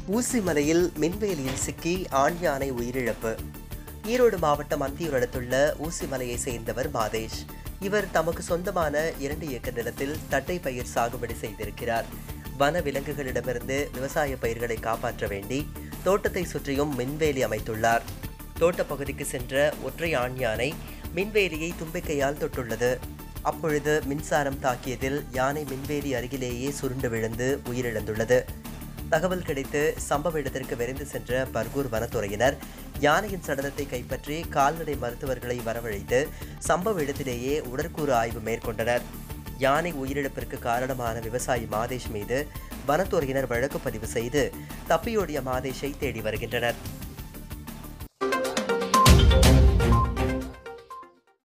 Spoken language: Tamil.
ஊசிமலையில் மின்வேலியில் சிக்கி ஆண் யானை உயிரிழப்பு ஈரோடு மாவட்டம் அந்தியூர் அடுத்துள்ள ஊசிமலையை சேர்ந்தவர் மாதேஷ் இவர் தமக்கு சொந்தமான இரண்டு ஏக்கர் நிலத்தில் தட்டை பயிர் சாகுபடி செய்திருக்கிறார் வன விலங்குகளிடமிருந்து விவசாய பயிர்களை காப்பாற்ற வேண்டி தோட்டத்தை சுற்றியும் மின்வேலி அமைத்துள்ளார் தோட்டப் பகுதிக்கு சென்ற ஒற்றை ஆண் யானை மின்வேலியை தும்பிக்கையால் தொட்டுள்ளது அப்பொழுது மின்சாரம் தாக்கியதில் யானை மின்வேலி அருகிலேயே சுருண்டு விழுந்து உயிரிழந்துள்ளது தகவல் கிடைத்து சம்பவ இடத்திற்கு விரைந்து சென்ற பர்கூர் வனத்துறையினர் யானையின் சடலத்தை கைப்பற்றி கால்நடை மருத்துவர்களை வரவழைத்து சம்பவ இடத்திலேயே உடற்கூறு ஆய்வு மேற்கொண்டனர் யானை உயிரிழப்பிற்கு காரணமான விவசாயி மாதேஷ் மீது வனத்துறையினர் வழக்கு பதிவு செய்து தப்பியோடிய மாதேஷை தேடி வருகின்றனர்